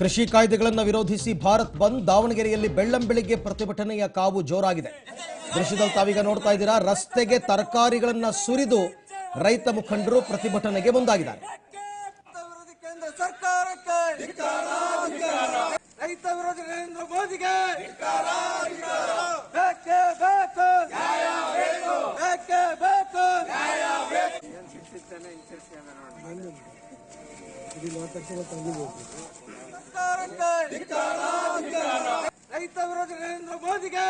ಕೃಷಿ ಕಾಯ್ದೆಗಳನ್ನು ವಿರೋಧಿಸಿ ಭಾರತ್ ಬಂದ್ ದಾವಣಗೆರೆಯಲ್ಲಿ ಬೆಳ್ಳಂಬೆಳಿಗ್ಗೆ ಪ್ರತಿಭಟನೆಯ ಕಾವು ಜೋರಾಗಿದೆ ದೃಶ್ಯದಲ್ಲಿ ತಾವೀಗ ನೋಡ್ತಾ ಇದ್ದೀರಾ ರಸ್ತೆಗೆ ತರಕಾರಿಗಳನ್ನ ಸುರಿದು ರೈತ ಮುಖಂಡರು ಪ್ರತಿಭಟನೆಗೆ ಮುಂದಾಗಿದ್ದಾರೆ ವಿರೋಧಿ ಕೇಂದ್ರ ಸರ್ಕಾರಕ್ಕೆ ರೈತ ವಿರೋಧಿ ನರೇಂದ್ರ ಮೋದಿಗೆ ಬೇಕೇ ಬೇಕು ಬೇಕೇ ಬೇಕು ಏನ್ ಸಿಕ್ಕಿತ್ತೇನೆ ಇಂಚರ್ಸ್ಕೊಂಡ ನೋಡಿ. ಸರ್ಕಾರಕ್ಕೆ ರೈತ ವಿರೋಧಿ ನರೇಂದ್ರ ಮೋದಿಗೆ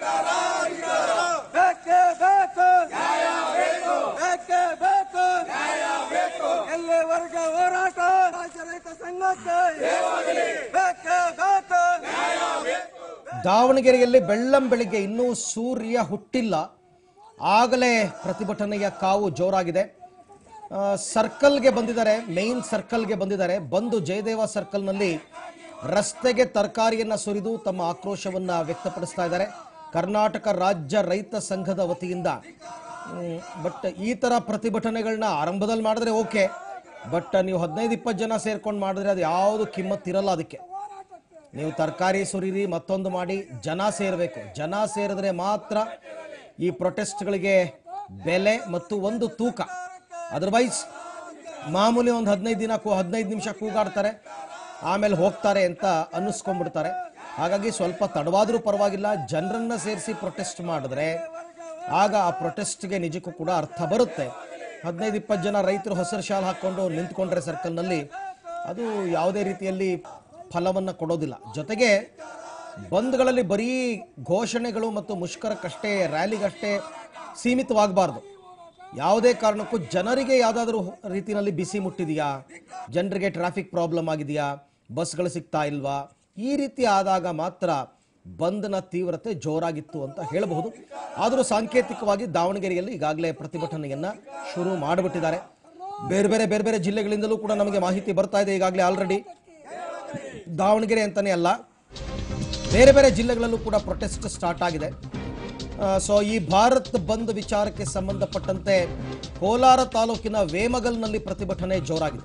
ಬೇಕೇ ಬೇಕು ಬೇಕೇ ಬೇಕು ಎಲ್ಲಿವರೆಗೆ ಹೋರಾಟ ರಾಜ್ಯ ರೈತ ಸಂಘಕ್ಕೆ ಬೇಕೇ ಬೇಕು ದಾವಣಗೆರೆಯಲ್ಲಿ ಬೆಳ್ಳಂಬೆಳಿಗ್ಗೆ ಇನ್ನೂ ಸೂರ್ಯ ಹುಟ್ಟಿಲ್ಲ ಆಗಲೇ ಪ್ರತಿಭಟನೆಯ ಕಾವು ಜೋರಾಗಿದೆ ಆ, ಸರ್ಕಲ್ಗೆ ಬಂದಿದ್ದಾರೆ ಮೇನ್ ಸರ್ಕಲ್ಗೆ ಬಂದಿದ್ದಾರೆ ಬಂದು ಜಯದೇವ ಸರ್ಕಲ್ನಲ್ಲಿ ರಸ್ತೆಗೆ ತರಕಾರಿಯನ್ನ ಸುರಿದು ತಮ್ಮ ಆಕ್ರೋಶವನ್ನ ವ್ಯಕ್ತಪಡಿಸ್ತಾ ಇದ್ದಾರೆ ಕರ್ನಾಟಕ ರಾಜ್ಯ ರೈತ ಸಂಘದ ವತಿಯಿಂದ ಬಟ್ ಈ ತರ ಪ್ರತಿಭಟನೆಗಳನ್ನ ಆರಂಭದಲ್ಲಿ ಮಾಡಿದ್ರೆ ಓಕೆ ಬಟ್ ನೀವು ಹದಿನೈದು ಇಪ್ಪತ್ತು ಜನ ಸೇರ್ಕೊಂಡು ಮಾಡಿದ್ರೆ ಅದು ಯಾವುದು ಕಿಮ್ಮತ್ತಿರಲ್ಲ ಅದಕ್ಕೆ ನೀವು ತರಕಾರಿ ಸುರಿರಿ ಮತ್ತೊಂದು ಮಾಡಿ ಜನ ಸೇರಬೇಕು ಜನ ಸೇರಿದ್ರೆ ಮಾತ್ರ ಈ ಪ್ರೊಟೆಸ್ಟ್ಗಳಿಗೆ ಬೆಲೆ ಮತ್ತು ಒಂದು ತೂಕ ಅದರ್ವೈಸ್ ಮಾಮೂಲಿ ಒಂದು ಹದಿನೈದು ದಿನ ಕೂ ಹದಿನೈದು ನಿಮಿಷ ಕೂಗಾಡ್ತಾರೆ ಆಮೇಲೆ ಹೋಗ್ತಾರೆ ಅಂತ ಅನ್ನಿಸ್ಕೊಂಡ್ಬಿಡ್ತಾರೆ ಹಾಗಾಗಿ ಸ್ವಲ್ಪ ತಡವಾದರೂ ಪರವಾಗಿಲ್ಲ ಜನರನ್ನ ಸೇರಿಸಿ ಪ್ರೊಟೆಸ್ಟ್ ಮಾಡಿದ್ರೆ ಆಗ ಆ ಪ್ರೊಟೆಸ್ಟ್ಗೆ ನಿಜಕ್ಕೂ ಕೂಡ ಅರ್ಥ ಬರುತ್ತೆ ಹದಿನೈದು ಇಪ್ಪತ್ತು ಜನ ರೈತರು ಹಸಿರು ಶಾಲ್ ಹಾಕ್ಕೊಂಡು ನಿಂತ್ಕೊಂಡ್ರೆ ಸರ್ಕಲ್ನಲ್ಲಿ ಅದು ಯಾವುದೇ ರೀತಿಯಲ್ಲಿ ಫಲವನ್ನು ಕೊಡೋದಿಲ್ಲ ಜೊತೆಗೆ ಬಂದ್ಗಳಲ್ಲಿ ಬರೀ ಘೋಷಣೆಗಳು ಮತ್ತು ಮುಷ್ಕರಕ್ಕಷ್ಟೇ ರ್ಯಾಲಿಗಷ್ಟೇ ಸೀಮಿತವಾಗಬಾರ್ದು ಯಾವುದೇ ಕಾರಣಕ್ಕೂ ಜನರಿಗೆ ಯಾವುದಾದ್ರೂ ರೀತಿಯಲ್ಲಿ ಬಿಸಿ ಮುಟ್ಟಿದೆಯಾ ಜನರಿಗೆ ಟ್ರಾಫಿಕ್ ಪ್ರಾಬ್ಲಮ್ ಆಗಿದೆಯಾ ಬಸ್ಗಳು ಸಿಗ್ತಾ ಇಲ್ವಾ ಈ ರೀತಿ ಆದಾಗ ಮಾತ್ರ ಬಂದ್ನ ತೀವ್ರತೆ ಜೋರಾಗಿತ್ತು ಅಂತ ಹೇಳಬಹುದು ಆದರೂ ಸಾಂಕೇತಿಕವಾಗಿ ದಾವಣಗೆರೆಯಲ್ಲಿ ಈಗಾಗಲೇ ಪ್ರತಿಭಟನೆಯನ್ನ ಶುರು ಮಾಡಿಬಿಟ್ಟಿದ್ದಾರೆ ಬೇರೆ ಬೇರೆ ಬೇರೆ ಬೇರೆ ಜಿಲ್ಲೆಗಳಿಂದಲೂ ಕೂಡ ನಮಗೆ ಮಾಹಿತಿ ಬರ್ತಾ ಇದೆ ಈಗಾಗಲೇ ಆಲ್ರೆಡಿ ದಾವಣಗೆರೆ ಅಂತಾನೆ ಅಲ್ಲ ಬೇರೆ ಬೇರೆ ಜಿಲ್ಲೆಗಳಲ್ಲೂ ಕೂಡ ಪ್ರೊಟೆಸ್ಟ್ ಸ್ಟಾರ್ಟ್ ಆಗಿದೆ ಸೊ ಈ ಭಾರತ್ ಬಂದ್ ವಿಚಾರಕ್ಕೆ ಸಂಬಂಧಪಟ್ಟಂತೆ ಕೋಲಾರ ತಾಲೂಕಿನ ವೇಮಗಲ್ನಲ್ಲಿ ಪ್ರತಿಭಟನೆ ಜೋರಾಗಿದೆ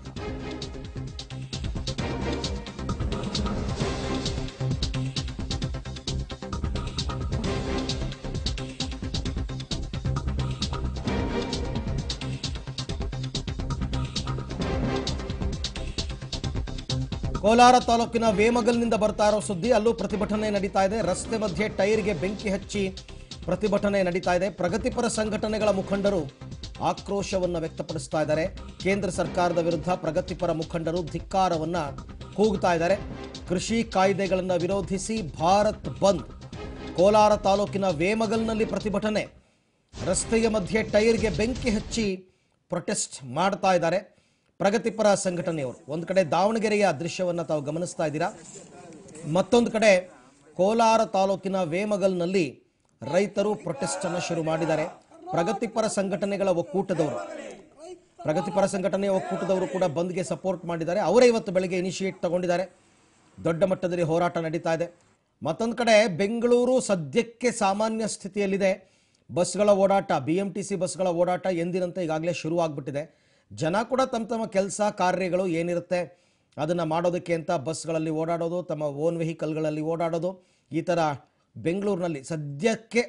ಕೋಲಾರ ತಾಲೂಕಿನ ವೇಮಗಲ್ನಿಂದ ಬರ್ತಾ ಇರೋ ಸುದ್ದಿ ಅಲ್ಲೂ ಪ್ರತಿಭಟನೆ ನಡೀತಾ ಇದೆ ರಸ್ತೆ ಮಧ್ಯೆ ಟೈರ್ಗೆ ಬೆಂಕಿ ಹಚ್ಚಿ ಪ್ರತಿಭಟನೆ ನಡೀತಾ ಇದೆ ಪ್ರಗತಿಪರ ಸಂಘಟನೆಗಳ ಮುಖಂಡರು ಆಕ್ರೋಶವನ್ನ ವ್ಯಕ್ತಪಡಿಸ್ತಾ ಇದ್ದಾರೆ ಕೇಂದ್ರ ಸರ್ಕಾರದ ವಿರುದ್ಧ ಪ್ರಗತಿಪರ ಮುಖಂಡರು ಧಿಕ್ಕಾರವನ್ನ ಕೂಗ್ತಾ ಇದ್ದಾರೆ ಕೃಷಿ ಕಾಯ್ದೆಗಳನ್ನು ವಿರೋಧಿಸಿ ಭಾರತ್ ಬಂದ್ ಕೋಲಾರ ತಾಲೂಕಿನ ವೇಮಗಲ್ನಲ್ಲಿ ಪ್ರತಿಭಟನೆ ರಸ್ತೆಯ ಮಧ್ಯೆ ಟೈರ್ಗೆ ಬೆಂಕಿ ಹಚ್ಚಿ ಪ್ರೊಟೆಸ್ಟ್ ಮಾಡ್ತಾ ಇದ್ದಾರೆ ಪ್ರಗತಿಪರ ಸಂಘಟನೆಯವರು ಒಂದು ಕಡೆ ದಾವಣಗೆರೆಯ ದೃಶ್ಯವನ್ನು ತಾವು ಗಮನಿಸ್ತಾ ಇದ್ದೀರಾ ಮತ್ತೊಂದು ಕಡೆ ಕೋಲಾರ ತಾಲೂಕಿನ ವೇಮಗಲ್ನಲ್ಲಿ ರೈತರು ಪ್ರೊಟೆಸ್ಟ್ ಅನ್ನು ಶುರು ಮಾಡಿದ್ದಾರೆ ಪ್ರಗತಿಪರ ಸಂಘಟನೆಗಳ ಒಕ್ಕೂಟದವರು ಪ್ರಗತಿಪರ ಸಂಘಟನೆಯ ಒಕ್ಕೂಟದವರು ಕೂಡ ಬಂದ್ಗೆ ಸಪೋರ್ಟ್ ಮಾಡಿದ್ದಾರೆ ಅವರೇ ಇವತ್ತು ಬೆಳಗ್ಗೆ ಇನಿಷಿಯೇಟ್ ತಗೊಂಡಿದ್ದಾರೆ ದೊಡ್ಡ ಮಟ್ಟದಲ್ಲಿ ಹೋರಾಟ ನಡೀತಾ ಇದೆ ಮತ್ತೊಂದು ಕಡೆ ಬೆಂಗಳೂರು ಸದ್ಯಕ್ಕೆ ಸಾಮಾನ್ಯ ಸ್ಥಿತಿಯಲ್ಲಿದೆ ಬಸ್ಗಳ ಓಡಾಟ ಬಿ ಎಂ ಟಿ ಸಿ ಬಸ್ಗಳ ಓಡಾಟ ಎಂದಿನಂತೆ ಈಗಾಗಲೇ ಶುರು ಆಗ್ಬಿಟ್ಟಿದೆ ಜನ ಕೂಡ ತಮ್ಮ ತಮ್ಮ ಕೆಲಸ ಕಾರ್ಯಗಳು ಏನಿರುತ್ತೆ ಅದನ್ನು ಮಾಡೋದಕ್ಕೆ ಅಂತ ಬಸ್ಗಳಲ್ಲಿ ಓಡಾಡೋದು ತಮ್ಮ ಓನ್ ವೆಹಿಕಲ್ಗಳಲ್ಲಿ ಓಡಾಡೋದು ಈ ಥರ ಬೆಂಗಳೂರಿನಲ್ಲಿ ಸದ್ಯಕ್ಕೆ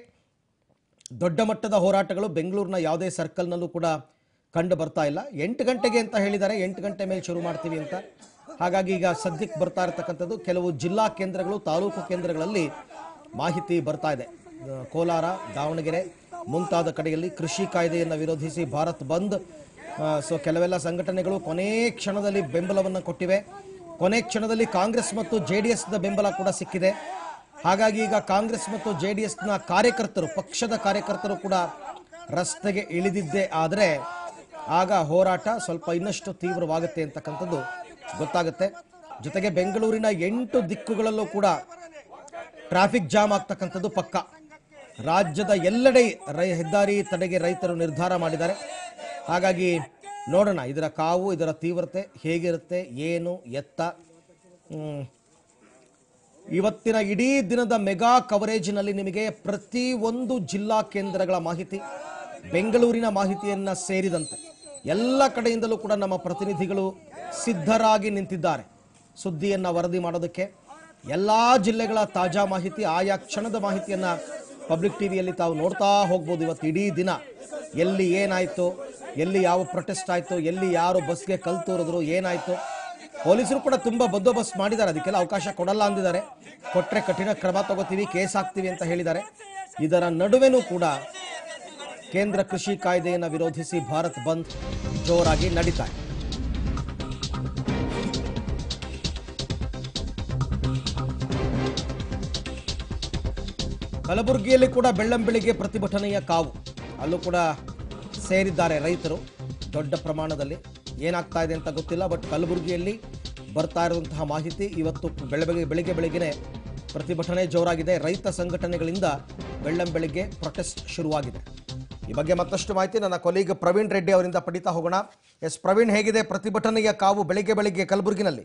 ದೊಡ್ಡ ಮಟ್ಟದ ಹೋರಾಟಗಳು ಬೆಂಗಳೂರಿನ ಯಾವುದೇ ಸರ್ಕಲ್ನಲ್ಲೂ ಕೂಡ ಕಂಡು ಬರ್ತಾ ಇಲ್ಲ ಎಂಟು ಗಂಟೆಗೆ ಅಂತ ಹೇಳಿದ್ದಾರೆ ಎಂಟು ಗಂಟೆ ಮೇಲೆ ಶುರು ಮಾಡ್ತೀವಿ ಅಂತ ಹಾಗಾಗಿ ಈಗ ಸದ್ಯಕ್ಕೆ ಬರ್ತಾ ಇರತಕ್ಕಂಥದ್ದು ಕೆಲವು ಜಿಲ್ಲಾ ಕೇಂದ್ರಗಳು ತಾಲೂಕು ಕೇಂದ್ರಗಳಲ್ಲಿ ಮಾಹಿತಿ ಬರ್ತಾ ಇದೆ ಆ, ಕೋಲಾರ ದಾವಣಗೆರೆ ಮುಂತಾದ ಕಡೆಯಲ್ಲಿ ಕೃಷಿ ಕಾಯ್ದೆಯನ್ನು ವಿರೋಧಿಸಿ ಭಾರತ್ ಬಂದ್ ಸೊ ಕೆಲವೆಲ್ಲ ಸಂಘಟನೆಗಳು ಕೊನೇ ಕ್ಷಣದಲ್ಲಿ ಬೆಂಬಲವನ್ನು ಕೊಟ್ಟಿವೆ ಕೊನೆ ಕ್ಷಣದಲ್ಲಿ ಕಾಂಗ್ರೆಸ್ ಮತ್ತು ಜೆ ಡಿ ಎಸ್ನ ಬೆಂಬಲ ಕೂಡ ಸಿಕ್ಕಿದೆ ಹಾಗಾಗಿ ಈಗ ಕಾಂಗ್ರೆಸ್ ಮತ್ತು ಜೆ ಡಿ ಎಸ್ನ ಕಾರ್ಯಕರ್ತರು ಪಕ್ಷದ ಕಾರ್ಯಕರ್ತರು ಕೂಡ ರಸ್ತೆಗೆ ಇಳಿದಿದ್ದೇ ಆದರೆ ಆಗ ಹೋರಾಟ ಸ್ವಲ್ಪ ಇನ್ನಷ್ಟು ತೀವ್ರವಾಗುತ್ತೆ ಅಂತಕ್ಕಂಥದ್ದು ಗೊತ್ತಾಗುತ್ತೆ ಜೊತೆಗೆ ಬೆಂಗಳೂರಿನ ಎಂಟು ದಿಕ್ಕುಗಳಲ್ಲೂ ಕೂಡ ಟ್ರಾಫಿಕ್ ಜಾಮ್ ಆಗ್ತಕ್ಕಂಥದ್ದು ಪಕ್ಕ ರಾಜ್ಯದ ಎಲ್ಲೆಡೆ ರೈ ಹೆದ್ದಾರಿ ತಡೆಗೆ ರೈತರು ನಿರ್ಧಾರ ಮಾಡಿದ್ದಾರೆ ಹಾಗಾಗಿ ನೋಡೋಣ ಇದರ ಕಾವು ಇದರ ತೀವ್ರತೆ ಹೇಗಿರುತ್ತೆ ಏನು ಎತ್ತ ಹ್ಮ್, ಇವತ್ತಿನ ಇಡೀ ದಿನದ ಮೆಗಾ ಕವರೇಜ್ನಲ್ಲಿ ನಿಮಗೆ ಪ್ರತಿ ಒಂದು ಜಿಲ್ಲಾ ಕೇಂದ್ರಗಳ ಮಾಹಿತಿ ಬೆಂಗಳೂರಿನ ಮಾಹಿತಿಯನ್ನ ಸೇರಿದಂತೆ ಎಲ್ಲ ಕಡೆಯಿಂದಲೂ ಕೂಡ ನಮ್ಮ ಪ್ರತಿನಿಧಿಗಳು ಸಿದ್ಧರಾಗಿ ನಿಂತಿದ್ದಾರೆ ಸುದ್ದಿಯನ್ನು ವರದಿ ಮಾಡೋದಕ್ಕೆ ಎಲ್ಲ ಜಿಲ್ಲೆಗಳ ತಾಜಾ ಮಾಹಿತಿ ಆಯಾ ಕ್ಷಣದ ಮಾಹಿತಿಯನ್ನು ಪಬ್ಲಿಕ್ ಟಿವಿಯಲ್ಲಿ ತಾವು ನೋಡ್ತಾ ಹೋಗ್ಬೋದು ಇವತ್ತು ಇಡೀ ದಿನ ಎಲ್ಲಿ ಏನಾಯಿತು ಎಲ್ಲಿ ಯಾವ ಪ್ರೊಟೆಸ್ಟ್ ಆಯಿತು ಎಲ್ಲಿ ಯಾರು ಬಸ್ಗೆ ಕಲ್ ತೋರಿದ್ರು ಏನಾಯಿತು ಪೊಲೀಸರು ಕೂಡ ತುಂಬ ಬಂದೋಬಸ್ತ್ ಮಾಡಿದ್ದಾರೆ ಅದಕ್ಕೆಲ್ಲ ಅವಕಾಶ ಕೊಡಲ್ಲ ಅಂದಿದ್ದಾರೆ ಕೊಟ್ಟರೆ ಕಠಿಣ ಕ್ರಮ ತಗೋತೀವಿ ಕೇಸ್ ಹಾಕ್ತೀವಿ ಅಂತ ಹೇಳಿದ್ದಾರೆ ಇದರ ನಡುವೆನೂ ಕೂಡ ಕೇಂದ್ರ ಕೃಷಿ ಕಾಯ್ದೆಯನ್ನು ವಿರೋಧಿಸಿ ಭಾರತ್ ಬಂದ್ ಜೋರಾಗಿ ನಡೀತಾ ಇದೆ ಕಲಬುರಗಿಯಲ್ಲಿ ಕೂಡ ಬೆಳ್ಳಂಬೆಳಿಗ್ಗೆ ಪ್ರತಿಭಟನೆಯ ಕಾವು ಅಲ್ಲೂ ಕೂಡ ಸೇರಿದ್ದಾರೆ ರೈತರು ದೊಡ್ಡ ಪ್ರಮಾಣದಲ್ಲಿ ಏನಾಗ್ತಾ ಇದೆ ಅಂತ ಗೊತ್ತಿಲ್ಲ ಬಟ್ ಕಲಬುರಗಿಯಲ್ಲಿ ಬರ್ತಾ ಇರುವಂತಹ ಮಾಹಿತಿ ಇವತ್ತು ಬೆಳಗ್ಗೆ ಬೆಳಿಗ್ಗೆ ಬೆಳಿಗ್ಗೆನೆ ಪ್ರತಿಭಟನೆ ಜೋರಾಗಿದೆ ರೈತ ಸಂಘಟನೆಗಳಿಂದ ಬೆಳ್ಳಂಬೆಳಿಗ್ಗೆ ಪ್ರೊಟೆಸ್ಟ್ ಶುರುವಾಗಿದೆ ಈ ಬಗ್ಗೆ ಮತ್ತಷ್ಟು ಮಾಹಿತಿ ನನ್ನ ಕೊಲೀಗ್ ಪ್ರವೀಣ್ ರೆಡ್ಡಿ ಅವರಿಂದ ಪಡಿತಾ ಹೋಗೋಣ ಎಸ್ ಪ್ರವೀಣ್ ಹೇಗಿದೆ ಪ್ರತಿಭಟನೆಯ ಕಾವು ಬೆಳಿಗ್ಗೆ ಬೆಳಿಗ್ಗೆ ಕಲಬುರಗಿನಲ್ಲಿ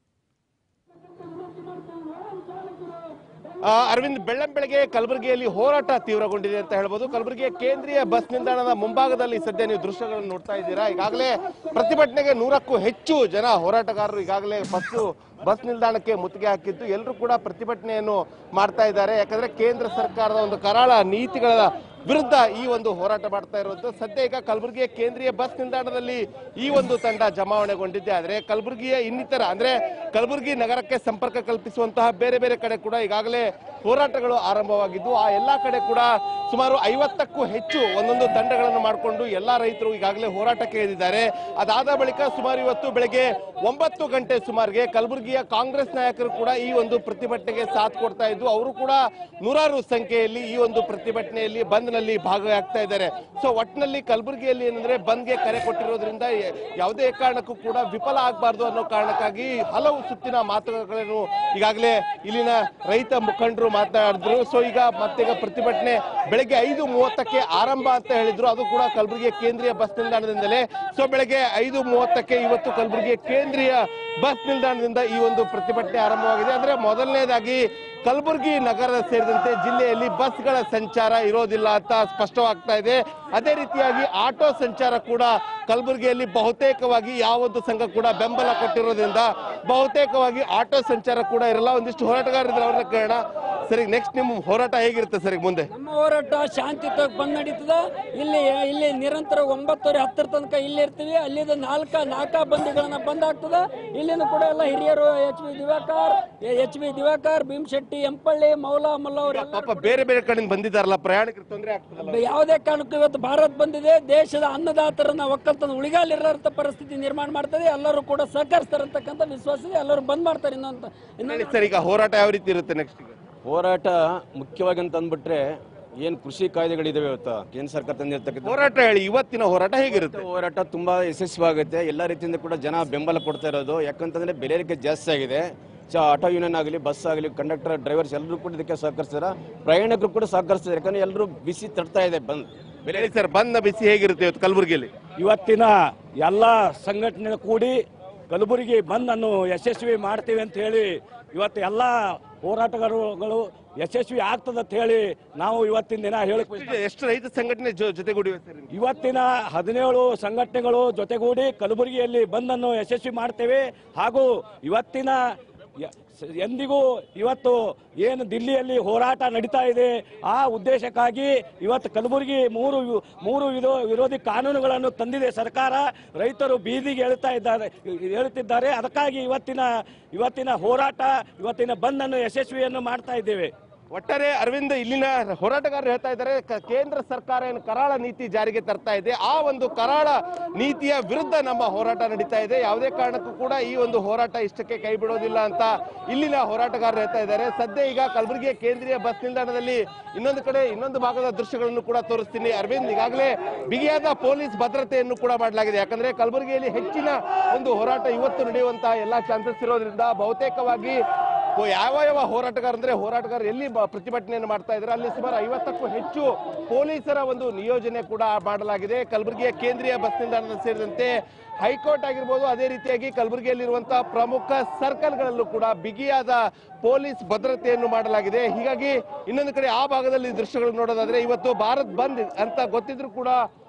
ಆ, ಅರವಿಂದ್ ಬೆಳ್ಳಂಬೆಳಗ್ಗೆ ಕಲಬುರಗಿಯಲ್ಲಿ ಹೋರಾಟ ತೀವ್ರಗೊಂಡಿದೆ ಅಂತ ಹೇಳ್ಬೋದು ಕಲಬುರಗಿಯ ಕೇಂದ್ರೀಯ ಬಸ್ ನಿಲ್ದಾಣದ ಮುಂಭಾಗದಲ್ಲಿ ಸದ್ಯ ನೀವು ದೃಶ್ಯಗಳನ್ನು ನೋಡ್ತಾ ಇದ್ದೀರಾ ಈಗಾಗಲೇ ಪ್ರತಿಭಟನೆಗೆ ನೂರಕ್ಕೂ ಹೆಚ್ಚು ಜನ ಹೋರಾಟಗಾರರು ಈಗಾಗಲೇ ಬಸ್ಸು ಬಸ್ ನಿಲ್ದಾಣಕ್ಕೆ ಮುತ್ತಿಗೆ ಹಾಕಿದ್ದು ಎಲ್ಲರೂ ಕೂಡ ಪ್ರತಿಭಟನೆಯನ್ನು ಮಾಡ್ತಾ ಇದ್ದಾರೆ ಯಾಕಂದ್ರೆ ಕೇಂದ್ರ ಸರ್ಕಾರದ ಒಂದು ಕರಾಳ ನೀತಿಗಳ ವಿರುದ್ಧ ಈ ಒಂದು ಹೋರಾಟ ಮಾಡ್ತಾ ಇರೋದು ಸದ್ಯ ಈಗ ಕಲಬುರಗಿಯ ಕೇಂದ್ರೀಯ ಬಸ್ ನಿಲ್ದಾಣದಲ್ಲಿ ಈ ಒಂದು ತಂಡ ಜಮಾವಣೆಗೊಂಡಿದೆ ಆದರೆ ಕಲಬುರಗಿಯ ಇನ್ನಿತರ ಅಂದ್ರೆ ಕಲಬುರಗಿ ನಗರಕ್ಕೆ ಸಂಪರ್ಕ ಕಲ್ಪಿಸುವಂತಹ ಬೇರೆ ಬೇರೆ ಕಡೆ ಕೂಡ ಈಗಾಗಲೇ ಹೋರಾಟಗಳು ಆರಂಭವಾಗಿದ್ದು ಆ ಎಲ್ಲಾ ಕಡೆ ಕೂಡ ಸುಮಾರು ಐವತ್ತಕ್ಕೂ ಹೆಚ್ಚು ಒಂದೊಂದು ತಂಡಗಳನ್ನು ಮಾಡಿಕೊಂಡು ಎಲ್ಲಾ ರೈತರು ಈಗಾಗಲೇ ಹೋರಾಟಕ್ಕೆ ಇಳಿದಿದ್ದಾರೆ ಅದಾದ ಬಳಿಕ ಸುಮಾರು ಇವತ್ತು ಬೆಳಗ್ಗೆ ಒಂಬತ್ತು ಗಂಟೆ ಸುಮಾರಿಗೆ ಕಲಬುರಗಿಯ ಕಾಂಗ್ರೆಸ್ ನಾಯಕರು ಕೂಡ ಈ ಒಂದು ಪ್ರತಿಭಟನೆಗೆ ಸಾಥ್ ಕೊಡ್ತಾ ಇದ್ದು ಅವರು ಕೂಡ ನೂರಾರು ಸಂಖ್ಯೆಯಲ್ಲಿ ಈ ಒಂದು ಪ್ರತಿಭಟನೆಯಲ್ಲಿ ಬಂದ್ನಲ್ಲಿ ಭಾಗವಹಿಸ್ತಾ ಇದ್ದಾರೆ ಸೊ ಒಟ್ಟಿನಲ್ಲಿ ಕಲಬುರಗಿಯಲ್ಲಿ ಏನಂದ್ರೆ ಬಂದ್ಗೆ ಕರೆ ಕೊಟ್ಟಿರೋದ್ರಿಂದ ಯ- ಯಾವುದೇ ಕಾರಣಕ್ಕೂ ಕೂಡ ವಿಫಲ ಆಗಬಾರ್ದು ಅನ್ನೋ ಕಾರಣಕ್ಕಾಗಿ ಹಲವು ಸುತ್ತಿನ ಮಾತುಗಳನ್ನು ಈಗಾಗಲೇ ಇಲ್ಲಿನ ರೈತ ಮುಖಂಡರು ಮಾತನಾಡಿದ್ರು ಸೊ ಈಗ ಮತ್ತೀಗ ಪ್ರತಿಭಟನೆ ಬೆಳಗ್ಗೆ ಐದು ಮೂವತ್ತಕ್ಕೆ ಆರಂಭ ಅಂತ ಹೇಳಿದ್ರು ಅದು ಕೂಡ ಕಲಬುರಗಿಯ ಕೇಂದ್ರೀಯ ಬಸ್ ನಿಲ್ದಾಣದಿಂದಲೇ ಸೊ ಬೆಳಗ್ಗೆ ಐದು ಮೂವತ್ತಕ್ಕೆ ಇವತ್ತು ಕಲಬುರಗಿಯ ಕೇಂದ್ರೀಯ ಬಸ್ ನಿಲ್ದಾಣದಿಂದ ಈ ಒಂದು ಪ್ರತಿಭಟನೆ ಆರಂಭವಾಗಿದೆ ಅಂದ್ರೆ ಮೊದಲನೇದಾಗಿ ಕಲಬುರಗಿ ನಗರ ಸೇರಿದಂತೆ ಜಿಲ್ಲೆಯಲ್ಲಿ ಬಸ್ಗಳ ಸಂಚಾರ ಇರೋದಿಲ್ಲ ಅಂತ ಸ್ಪಷ್ಟವಾಗ್ತಾ ಇದೆ ಅದೇ ರೀತಿಯಾಗಿ ಆಟೋ ಸಂಚಾರ ಕೂಡ ಕಲಬುರಗಿಯಲ್ಲಿ ಬಹುತೇಕವಾಗಿ ಯಾವೊಂದು ಸಂಘ ಕೂಡ ಬೆಂಬಲ ಕೊಟ್ಟಿರೋದ್ರಿಂದ ಬಹುತೇಕವಾಗಿ ಆಟೋ ಸಂಚಾರ ಕೂಡ ಇರಲ್ಲ ಒಂದಿಷ್ಟು ಹೋರಾಟಗಾರರಿದ್ರೆ ಅವ್ರನ್ನ ಕೇಳೋಣ ಸರಿ ನೆಕ್ಸ್ಟ್ ನಿಮ್ಮ ಹೋರಾಟ ಹೇಗಿರುತ್ತೆ ಸರಿ ಮುಂದೆ ನಮ್ಮ ಹೋರಾಟ ಶಾಂತಿಯುತವಾಗಿ ಬಂದ್ ನಡೀತದ ಇಲ್ಲಿ ಇಲ್ಲಿ ನಿರಂತರ ಒಂಬತ್ತುವರೆ ಹತ್ತರ ತನಕ ಇಲ್ಲಿ ಇರ್ತೀವಿ ಅಲ್ಲಿದ ನಾಲ್ಕ ನಾಲ್ಕ ಬಂದಿಗಳನ್ನ ಬಂದ್ ಆಗ್ತದ ಇಲ್ಲಿನೂ ಕೂಡ ಎಲ್ಲ ಹಿರಿಯರು H V Diwakar H V Diwakar Bhimashetty Empalli Moula Malla ಅವರೆಲ್ಲ ಪಾಪ ಬೇರೆ ಬೇರೆ ಕಡೆಯಿಂದ ಬಂದಿದ್ದಾರಲ್ಲ ಪ್ರಯಾಣಿಕರು ತೊಂದರೆ ಆಗ್ತದಲ್ಲ ಯಾವುದೇ ಕಾರಣಕ್ಕೂ ಇವತ್ತು ಭಾರತ್ ಬಂದಿದೆ ದೇಶದ ಅನ್ನದಾತರನ್ನ ಒಕ್ಕಲ್ತನ ಉಳಿಗಾಲಿರಂತ ಪರಿಸ್ಥಿತಿ ನಿರ್ಮಾಣ ಮಾಡ್ತದೆ ಎಲ್ಲರೂ ಕೂಡ ಸಹಕರಿಸ್ತಾರಂತಕ್ಕಂಥ ವಿಶ್ವಾಸ ಇದೆ ಎಲ್ಲರೂ ಬಂದ್ ಮಾಡ್ತಾರೆ ಇನ್ನೊಂದು ಇನ್ನೊಂದು ಹೇಳಿ ಸರ್ ಈಗ ಹೋರಾಟ ಯಾವ ರೀತಿ ಇರುತ್ತೆ ನೆಕ್ಸ್ಟ್ ಈಗ ಹೋರಾಟ ಮುಖ್ಯವಾಗಿ ಅಂತ ಅಂದ್ಬಿಟ್ರೆ ಏನು ಕೃಷಿ ಕಾಯ್ದೆಗಳಿದಾವೆ ಇವತ್ತು ಕೇಂದ್ರ ಸರ್ಕಾರ ತಂದಿರ್ತಕ್ಕಂಥ ಹೋರಾಟ ಹೇಳಿ ಇವತ್ತಿನ ಹೋರಾಟ ಹೇಗಿರುತ್ತೆ ಹೋರಾಟ ತುಂಬಾ ಯಶಸ್ವಿಯಾಗುತ್ತೆ ಎಲ್ಲ ರೀತಿಯಿಂದ ಕೂಡ ಜನ ಬೆಂಬಲ ಕೊಡ್ತಾ ಇರೋದು ಯಾಕಂತಂದ್ರೆ ಬೆಲೆ ಏರಿಕೆ ಜಾಸ್ತಿ ಆಗಿದೆ ಸೊ ಆಟೋ ಯೂನಿಯನ್ ಆಗಲಿ ಬಸ್ ಆಗಲಿ ಕಂಡಕ್ಟರ್ ಡ್ರೈವರ್ಸ್ ಎಲ್ಲರೂ ಕೂಡ ಇದಕ್ಕೆ ಸಹಕರಿಸ್ತಾರೆ ಪ್ರಯಾಣಿಕರು ಕೂಡ ಸಹಕರಿಸ್ತಾರೆ ಯಾಕಂದ್ರೆ ಎಲ್ಲರೂ ಬಿಸಿ ತಡ್ತಾ ಇದೆ ಬಂದ್ ಬೆಲೆ ಹೇಳಿ ಸರ್ ಬಂದ ಬಿಸಿ ಹೇಗಿರುತ್ತೆ ಇವತ್ತು ಕಲಬುರಗಿಯಲ್ಲಿ ಇವತ್ತಿನ ಎಲ್ಲ ಸಂಘಟನೆ ಕೂಡಿ ಕಲಬುರಗಿ ಬಂದ್ ಅನ್ನು ಯಶಸ್ವಿ ಮಾಡ್ತೀವಿ ಅಂತ ಹೇಳಿ ಇವತ್ತು ಎಲ್ಲ ಹೋರಾಟಗಾರಗಳು ಯಶಸ್ವಿ ಆಗ್ತದೆ ಅಂತ ಹೇಳಿ ನಾವು ಇವತ್ತಿನ ದಿನ ಹೇಳಕ್ ಎಷ್ಟು- ಎಷ್ಟು ರೈತ ಸಂಘಟನೆ ಜೊ- ಜೊತೆಗೂಡಿವೆ ಸರ್ ನಿಮ್ಗೆ? ಇವತ್ತಿನ ಹದಿನೇಳು ಸಂಘಟನೆಗಳು ಜೊತೆಗೂಡಿ ಕಲಬುರಗಿಯಲ್ಲಿ ಬಂದನ್ನು ಯಶಸ್ವಿ ಮಾಡ್ತೇವೆ ಹಾಗೂ ಇವತ್ತಿನ ಯ- ಸ- ಎಂದಿಗೂ ಇವತ್ತು ಏನು ದಿಲ್ಲಿಯಲ್ಲಿ ಹೋರಾಟ ನಡೀತಾ ಇದೆ ಆ ಉದ್ದೇಶಕ್ಕಾಗಿ ಇವತ್ತು ಕಲಬುರಗಿ ಮೂರು ವಿ- ಮೂರು ವಿರೋ ವಿರೋಧಿ ಕಾನೂನುಗಳನ್ನು ತಂದಿದೆ ಸರ್ಕಾರ ರೈತರು ಬೀದಿಗೆ ಹೇಳ್ತಾ ಇದ್ದಾರೆ ಹೇಳುತ್ತಿದ್ದಾರೆ ಅದಕ್ಕಾಗಿ ಇವತ್ತಿನ ಇವತ್ತಿನ ಹೋರಾಟ ಇವತ್ತಿನ ಬಂದನ್ನು ಯಶಸ್ವಿಯನ್ನು ಮಾಡ್ತಾ ಇದ್ದೇವೆ ಒಟ್ಟಾರೆ ಅರವಿಂದ್ ಇಲ್ಲಿನ ಹೋರಾಟಗಾರರು ಹೇಳ್ತಾ ಇದ್ದಾರೆ ಕ- ಕೇಂದ್ರ ಸರ್ಕಾರ ಏನು ಕರಾಳ ನೀತಿ ಜಾರಿಗೆ ತರ್ತಾ ಇದೆ ಆ ಒಂದು ಕರಾಳ ನೀತಿಯ ವಿರುದ್ಧ ನಮ್ಮ ಹೋರಾಟ ನಡೀತಾ ಇದೆ ಯಾವುದೇ ಕಾರಣಕ್ಕೂ ಕೂಡ ಈ ಒಂದು ಹೋರಾಟ ಇಷ್ಟಕ್ಕೆ ಕೈ ಬಿಡೋದಿಲ್ಲ ಅಂತ ಇಲ್ಲಿನ ಹೋರಾಟಗಾರರು ಹೇಳ್ತಾ ಇದ್ದಾರೆ ಸದ್ಯ ಈಗ ಕಲಬುರಗಿಯ ಕೇಂದ್ರೀಯ ಬಸ್ ನಿಲ್ದಾಣದಲ್ಲಿ ಇನ್ನೊಂದು ಕಡೆ ಇನ್ನೊಂದು ಭಾಗದ ದೃಶ್ಯಗಳನ್ನು ಕೂಡ ತೋರಿಸ್ತೀನಿ ಅರವಿಂದ್ ಈಗಾಗಲೇ ಬಿಗಿಯಾದ ಪೊಲೀಸ್ ಭದ್ರತೆಯನ್ನು ಕೂಡ ಮಾಡಲಾಗಿದೆ ಯಾಕಂದ್ರೆ ಕಲಬುರಗಿಯಲ್ಲಿ ಹೆಚ್ಚಿನ ಒಂದು ಹೋರಾಟ ಇವತ್ತು ನಡೆಯುವಂತಹ ಎಲ್ಲಾ ಚಾನ್ಸಸ್ ಇರೋದ್ರಿಂದ ಬಹುತೇಕವಾಗಿ ಓ, ಯಾವ ಯಾವ ಹೋರಾಟಗಾರ ಅಂದ್ರೆ ಹೋರಾಟಗಾರರು ಎಲ್ಲಿ ಬ- ಪ್ರತಿಭಟನೆಯನ್ನು ಮಾಡ್ತಾ ಇದ್ದಾರೆ ಅಲ್ಲಿ ಸುಮಾರು ಐವತ್ತಕ್ಕೂ ಹೆಚ್ಚು ಪೊಲೀಸರ ಒಂದು ನಿಯೋಜನೆ ಕೂಡ ಮಾಡಲಾಗಿದೆ ಕಲಬುರಗಿಯ ಕೇಂದ್ರೀಯ ಬಸ್ ನಿಲ್ದಾಣ ಸೇರಿದಂತೆ ಹೈಕೋರ್ಟ್ ಆಗಿರ್ಬೋದು ಅದೇ ರೀತಿಯಾಗಿ ಕಲಬುರಗಿಯಲ್ಲಿರುವಂತಹ ಪ್ರಮುಖ ಸರ್ಕಲ್ಗಳಲ್ಲೂ ಕೂಡ ಬಿಗಿಯಾದ ಪೊಲೀಸ್ ಭದ್ರತೆಯನ್ನು ಮಾಡಲಾಗಿದೆ ಹೀಗಾಗಿ ಇನ್ನೊಂದು ಕಡೆ ಆ ಭಾಗದಲ್ಲಿ ದೃಶ್ಯಗಳು ನೋಡೋದಾದ್ರೆ ಇವತ್ತು ಭಾರತ್ ಬಂದ್ ಅಂತ ಗೊತ್ತಿದ್ರು ಕೂಡ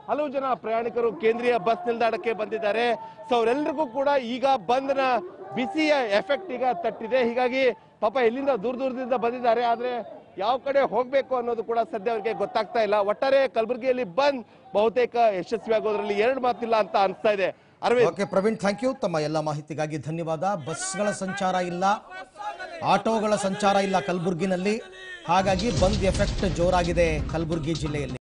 ಹಲವು ಜನ ಪ್ರಯಾಣಿಕರು ಕೇಂದ್ರೀಯ ಬಸ್ ನಿಲ್ದಾಣಕ್ಕೆ ಬಂದಿದ್ದಾರೆ ಸೊ ಅವರೆಲ್ಲರಿಗೂ ಕೂಡ ಈಗ ಬಂದ್ನ ಬಿಸಿಯ ಎಫೆಕ್ಟ್ ಈಗ ತಟ್ಟಿದೆ ಹೀಗಾಗಿ ಪಾಪ ಎಲ್ಲಿಂದ ದೂರ ದೂರದಿಂದ ಬಂದಿದ್ದಾರೆ ಆದ್ರೆ ಯಾವ ಕಡೆ ಹೋಗ್ಬೇಕು ಅನ್ನೋದು ಕೂಡ ಸದ್ಯ ಅವರಿಗೆ ಗೊತ್ತಾಗ್ತಾ ಇಲ್ಲ ಒಟ್ಟಾರೆ ಕಲಬುರಗಿಯಲ್ಲಿ ಬಂದ್ ಬಹುತೇಕ ಯಶಸ್ವಿ ಆಗೋದ್ರಲ್ಲಿ ಎರಡು ಮಾತಿಲ್ಲ ಅಂತ ಅನಿಸ್ತಾ ಇದೆ Arvind okay Praveen thank you ತಮ್ಮ ಎಲ್ಲ ಮಾಹಿತಿಗಾಗಿ ಧನ್ಯವಾದ ಬಸ್ಗಳ ಸಂಚಾರ ಇಲ್ಲ ಆಟೋಗಳ ಸಂಚಾರ ಇಲ್ಲ ಕಲಬುರ್ಗಿನಲ್ಲಿ ಹಾಗಾಗಿ ಬಂದ್ ಎಫೆಕ್ಟ್ ಜೋರಾಗಿದೆ ಕಲಬುರ್ಗಿ ಜಿಲ್ಲೆಯಲ್ಲಿ